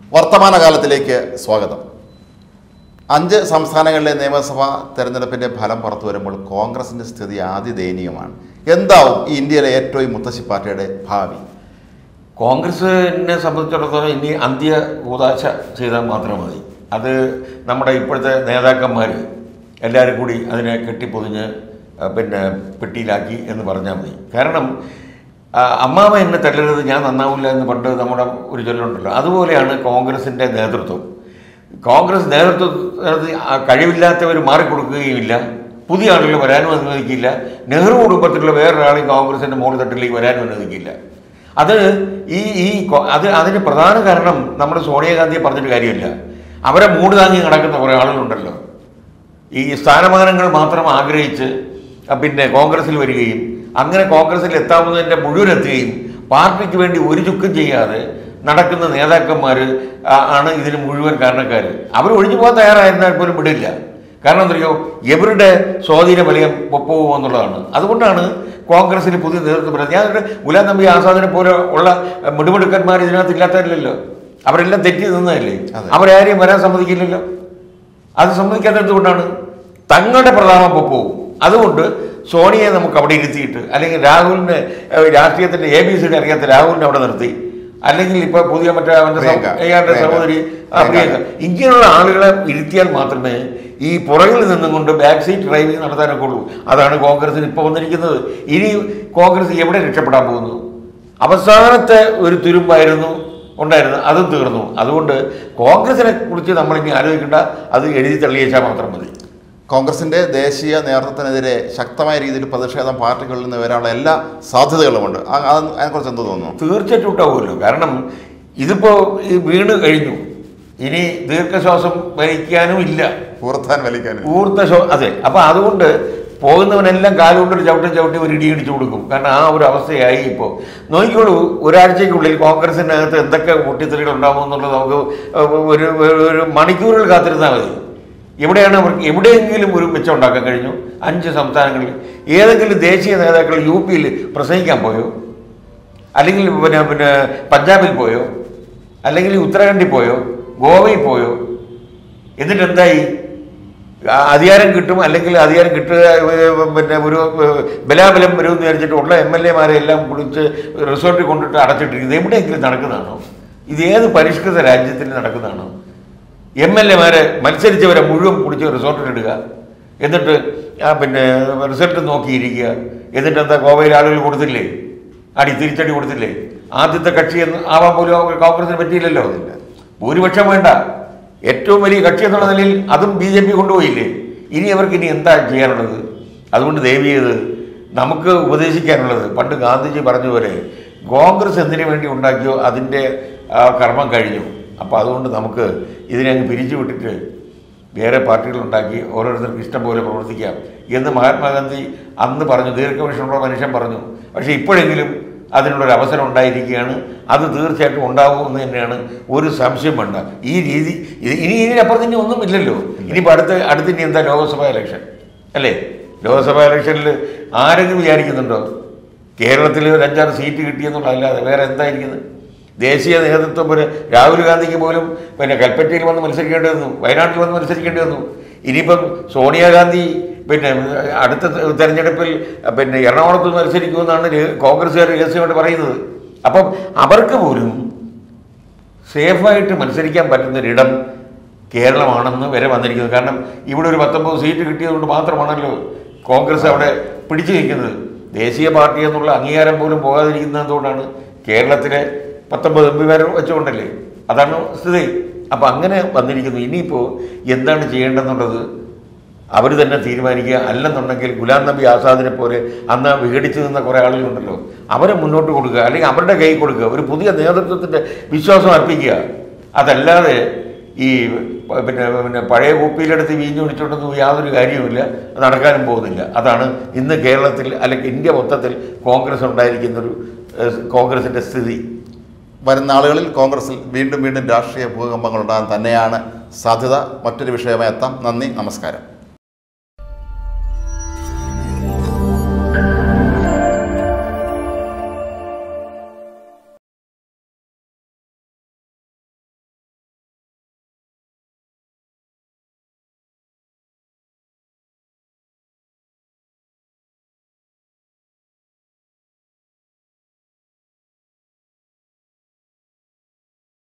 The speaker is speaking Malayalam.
വർത്തമാനകാലത്തിലേക്ക് സ്വാഗതം അഞ്ച് സംസ്ഥാനങ്ങളിലെ നിയമസഭാ തെരഞ്ഞെടുപ്പിൻ്റെ ഫലം പുറത്തു വരുമ്പോൾ കോൺഗ്രസിൻ്റെ സ്ഥിതി ആതിദയനീയമാണ് എന്താവും ഈ ഇന്ത്യയിലെ ഏറ്റവും മുത്തശ്ശി പാർട്ടിയുടെ ഭാവി കോൺഗ്രസിനെ സംബന്ധിച്ചിടത്തോളം ഇനി അന്ത്യ കൂതാശ ചെയ്താൽ മാത്രം മതി അത് നമ്മുടെ ഇപ്പോഴത്തെ നേതാക്കന്മാർ എല്ലാവരും കൂടി അതിനെ കെട്ടിപ്പൊതിഞ്ഞ് ആ, പിന്നെ പെട്ടിയിലാക്കി എന്ന് പറഞ്ഞാൽ മതി കാരണം ആ, അമ്മാമ എന്നെ തല്ലരുത് ഞാൻ നന്നാവില്ല എന്ന് പണ്ട് നമ്മുടെ ഒരു ചൊല്ലുണ്ടല്ലോ അതുപോലെയാണ് കോൺഗ്രസിൻ്റെ നേതൃത്വം കോൺഗ്രസ് നേതൃത്വത്തിൽ കഴിവില്ലാത്തവർ മാറിക്കൊടുക്കുകയുമില്ല പുതിയ ആളുകൾ വരാനും അനുവദിക്കില്ല നെഹ്റു കുടുംബത്തിലുള്ള വേറൊരാളെയും കോൺഗ്രസിൻ്റെ മുകളിൽ തട്ടിലേക്ക് വരാനും അനുവദിക്കില്ല അത് ഈ ഈ കൊ- അത് അതിന് പ്രധാന കാരണം നമ്മുടെ സോണിയാഗാന്ധിയെ പറഞ്ഞിട്ട് കാര്യമില്ല അവരെ മൂട് താങ്ങി നടക്കുന്ന കുറേ ആളുകളുണ്ടല്ലോ ഈ സ്ഥാനമാനങ്ങൾ മാത്രം ആഗ്രഹിച്ച് അഹ് പിന്നെ കോൺഗ്രസിൽ വരികയും അങ്ങനെ കോൺഗ്രസിൽ എത്താവുന്നതിൻ്റെ മുഴുവൻ എത്തുകയും പാർട്ടിക്ക് വേണ്ടി ഒരു ചുക്കും ചെയ്യാതെ നടക്കുന്ന നേതാക്കന്മാർ ആണ് ഇതിന് മുഴുവൻ കാരണക്കാർ അവർ ഒഴിഞ്ഞു പോകാൻ തയ്യാറായിരുന്നാൽ പോലും വിടില്ല കാരണം എന്തറിയോ ഇവരുടെ സ്വാധീന വലയം ഒപ്പവും എന്നുള്ളതാണ് അതുകൊണ്ടാണ് കോൺഗ്രസിന് പുതിയ നേതൃത്വം പറയുന്നത് ഞാൻ ഗുലാം നബി ആസാദിനെ പോലെ ഉള്ള മിടുമിടുക്കന്മാർ ഇതിനകത്ത് ഇല്ലാത്തവരില്ലല്ലോ അവരെല്ലാം തെറ്റി നിന്നതല്ലേ അതെ. അവരാരെയും വരാൻ സമ്മതിക്കില്ലല്ലോ അത് സമ്മതിക്കാത്തത് കൊണ്ടാണ് തങ്ങളുടെ പ്രതാപം പോകും അതുകൊണ്ട് സോണിയെ നമുക്ക് അവിടെ ഇരുത്തിയിട്ട് അല്ലെങ്കിൽ രാഹുലിന് ഏഹ്, രാഷ്ട്രീയത്തിന്റെ എ ബി സിയുടെ അറിയാത്ത രാഹുലിനെ അവിടെ നിർത്തി അല്ലെങ്കിൽ ഇപ്പൊ പുതിയ മറ്റേ അവന്റെ സഹ- പ്രിയങ്ക. അയാളുടെ പ്രിയങ്ക. സഹോദരി ആ, പ്രിയങ്ക. പ്രിയങ്ക ഇങ്ങനെയുള്ള ആളുകളെ ഇരുത്തിയാൽ മാത്രമേ ഈ പുറകിൽ നിന്നും കൊണ്ട് ബാക്ക് സീറ്റ് ഡ്രൈവിംഗ് നടത്താനൊക്കെ ഉള്ളൂ അതാണ് കോൺഗ്രസിന് ഇപ്പോൾ വന്നിരിക്കുന്നത് ഇനി കോൺഗ്രസ് എവിടെ രക്ഷപ്പെടാൻ പോകുന്നു അവസാനത്തെ ഒരു തുരുമ്പായിരുന്നു ഉണ്ടായിരുന്നു അതും തീർന്നു അതുകൊണ്ട് കോൺഗ്രസിനെ കുറിച്ച് നമ്മൾ ഇനി ആലോചിക്കേണ്ട അത് എഴുതി തള്ളിയേച്ചാൽ മാത്രം മതി കോൺഗ്രസിൻ്റെ ദേശീയ നേതൃത്വത്തിനെതിരെ ശക്തമായ രീതിയിൽ പ്രതിഷേധം പാർട്ടികളിൽ നിന്ന് വരാനുള്ള എല്ലാ സാധ്യതകളുമുണ്ട് ആ- അത് അതിനെക്കുറിച്ച് എന്ത് തോന്നുന്നു തീർച്ചയായിട്ടും ഉണ്ടാവുമല്ലോ കാരണം ഇതിപ്പോ ഈ വീണ് കഴിഞ്ഞു ഇനി ദീർഘശ്വാസം വലിക്കാനും ഇല്ല പൂർത്താൻ വലിക്കാൻ ഊർത്ത ശോ അതെ അപ്പൊ അതുകൊണ്ട് പോകുന്നവനെല്ലാം കാലുകൊണ്ടൊരു ചവിട്ടും ചവിട്ടി ഒരു ഇടി ഇടിച്ചു കൊടുക്കും കാരണം ആ ഒരു അവസ്ഥയായി ഇപ്പോൾ നോക്കിക്കോളൂ ഒരാഴ്ചയ്ക്കുള്ളിൽ കോൺഗ്രസിനകത്ത് എന്തൊക്കെ പൊട്ടിത്തെറികൾ ഉണ്ടാവും എന്നുള്ളത് നമുക്ക് ഒരു ഒരു- ഒരു മണിക്കൂറുകൾ കാത്തിരുന്നാൽ മതി എവിടെയാണ് അവർക്ക് എവിടെയെങ്കിലും ഒരു മെച്ചം ഉണ്ടാക്കാൻ കഴിഞ്ഞു അഞ്ച് സംസ്ഥാനങ്ങളിൽ ഏതെങ്കിലും ദേശീയ നേതാക്കൾ യു പിയിൽ പ്രസംഗിക്കാൻ പോയോ അല്ലെങ്കിൽ പിന്നെ പിന്നെ പഞ്ചാബിൽ പോയോ അല്ലെങ്കിൽ ഉത്തരാഖണ്ഡിൽ പോയോ ഗോവയിൽ പോയോ എന്നിട്ട് എന്തായി ആ അധികാരം കിട്ടും അല്ലെങ്കിൽ അധികാരം കിട്ടുക ഏർ, പിന്നെ ഒരു ഏർ, ബലാബലം വരുമെന്ന് വിചാരിച്ചിട്ട് ഉള്ള എം എൽ എമാരെ എല്ലാം കുളിച്ച് റിസോർട്ടിൽ കൊണ്ടിട്ട് അടച്ചിട്ടിരിക്കുന്നത് എവിടെയെങ്കിലും നടക്കുന്നതാണോ ഇത് ഏത് പരിഷ്കൃത രാജ്യത്തിൽ നടക്കുന്നതാണോ എം എൽ എമാരെ മത്സരിച്ചവരെ മുഴുവൻ കുടിച്ച് റിസോർട്ടിലിടുക എന്നിട്ട് ആ പിന്നെ റിസൾട്ട് നോക്കിയിരിക്കുക എന്നിട്ട് എന്താ ഗോവയിൽ ആളുകൾ കൊടുത്തില്ലേ അടി തിരിച്ചടി കൊടുത്തില്ലേ ആദ്യത്തെ കക്ഷി എന്ന് ആവാൻ പോലും അവർക്ക് കോൺഗ്രസിന് പറ്റിയില്ലല്ലോ ഭൂരിപക്ഷം വേണ്ട ഏറ്റവും വലിയ കക്ഷി എന്നുള്ള നിലയിൽ അതും ബി ജെ പി കൊണ്ടുപോയില്ലേ ഇനി അവർക്ക് ഇനി എന്താ ചെയ്യാനുള്ളത് അതുകൊണ്ട് ദയവ് ചെയ്ത് നമുക്ക് ഉപദേശിക്കാനുള്ളത് പണ്ട് ഗാന്ധിജി പറഞ്ഞതുപോലെ കോൺഗ്രസ് എന്തിനു വേണ്ടി ഉണ്ടാക്കിയോ അതിൻ്റെ ആ, കർമ്മം കഴിഞ്ഞു അപ്പോൾ അതുകൊണ്ട് നമുക്ക് ഇതിനെ അങ്ങ് പിരിച്ചു വിട്ടിട്ട് വേറെ പാർട്ടികളുണ്ടാക്കി ഓരോരുത്തർക്ക് ഇഷ്ടം പോലെ പ്രവർത്തിക്കാം എന്ന് മഹാത്മാഗാന്ധി അന്ന് പറഞ്ഞു ദീർഘവീക്ഷണമുള്ള മനുഷ്യൻ പറഞ്ഞു പക്ഷേ ഇപ്പോഴെങ്കിലും അതിനുള്ളൊരു അവസരം ഉണ്ടായിരിക്കുകയാണ് അത് തീർച്ചയായിട്ടും ഉണ്ടാവും എന്ന് തന്നെയാണ് ഒരു സംശയം വേണ്ട ഈ രീതി ഇത് ഇനി ഇതിനപ്പുറത്ത് ഇനി ഒന്നും ഇല്ലല്ലോ ഇനിയിപ്പോൾ അടുത്ത അടുത്ത് ഇനി എന്താ ലോക്സഭാ ഇലക്ഷൻ അല്ലേ ലോക്സഭാ ഇലക്ഷനിൽ ആരെങ്കിലും വിചാരിക്കുന്നുണ്ടോ കേരളത്തിൽ ഒരു അഞ്ചാറ് സീറ്റ് കിട്ടിയെന്നുള്ളതല്ലാതെ വേറെ എന്തായിരിക്കുന്നത് ദേശീയ നേതൃത്വം പോലെ രാഹുൽ ഗാന്ധിക്ക് പോലും പിന്നെ കൽപ്പറ്റയിൽ വന്ന് മത്സരിക്കേണ്ടി വന്നു വയനാട്ടിൽ വന്ന് മത്സരിക്കേണ്ടി വന്നു ഇനിയിപ്പം സോണിയാഗാന്ധി പിന്നെ അടുത്ത തെരഞ്ഞെടുപ്പിൽ പിന്നെ എറണാകുളത്ത് മത്സരിക്കുമെന്നാണ് ര- കോൺഗ്രസ്സുകാർ രഹസ്യമായിട്ട് പറയുന്നത് അപ്പം അവർക്ക് പോലും സേഫായിട്ട് മത്സരിക്കാൻ പറ്റുന്നൊരിടം കേരളമാണെന്ന് വരെ വന്നിരിക്കുന്നത് കാരണം ഇവിടെ ഒരു പത്തൊമ്പത് സീറ്റ് കിട്ടിയതുകൊണ്ട് മാത്രമാണല്ലോ കോൺഗ്രസ് അവിടെ പിടിച്ചു നിൽക്കുന്നത് ദേശീയ പാർട്ടി എന്നുള്ള അംഗീകാരം പോലും പോകാതിരിക്കുന്നത് എന്തുകൊണ്ടാണ് കേരളത്തിലെ പത്തൊമ്പത് എം പിമാർ വെച്ചുകൊണ്ടല്ലേ അതാണ് സ്ഥിതി അപ്പം അങ്ങനെ വന്നിരിക്കുന്നു ഇനിയിപ്പോൾ എന്താണ് ചെയ്യേണ്ടതെന്നുള്ളത് അവർ തന്നെ തീരുമാനിക്കുക അല്ലെന്നുണ്ടെങ്കിൽ ഗുലാം നബി ആസാദിനെ പോലെ അന്ന് വിഘടിച്ചു നിന്ന കുറേ ആളുകളുണ്ടല്ലോ അവരെ മുന്നോട്ട് കൊടുക്കുക അല്ലെങ്കിൽ അവരുടെ കൈ കൊടുക്കുക ഒരു പുതിയ നേതൃത്വത്തിൻ്റെ വിശ്വാസം അർപ്പിക്കുക അതല്ലാതെ ഈ പ- പിന്നെ പിന്നെ പഴയ കുപ്പിയിലെടുത്ത് വീഞ്ഞൊടിച്ചുകൊണ്ടൊന്നും യാതൊരു കാര്യവുമില്ല അത് നടക്കാനും പോകുന്നില്ല അതാണ് ഇന്ന് കേരളത്തിൽ അല്ലെങ്കിൽ ഇന്ത്യ മൊത്തത്തിൽ കോൺഗ്രസ് ഉണ്ടായിരിക്കുന്നൊരു ഏഹ്, കോൺഗ്രസിൻ്റെ സ്ഥിതി വരുന്ന നാളുകളിൽ കോൺഗ്രസിൽ വീണ്ടും വീണ്ടും രാഷ്ട്രീയ ഭൂകമ്പങ്ങൾ ഉണ്ടാകാൻ തന്നെയാണ് സാധ്യത മറ്റൊരു വിഷയമായി എത്താം നന്ദി നമസ്കാരം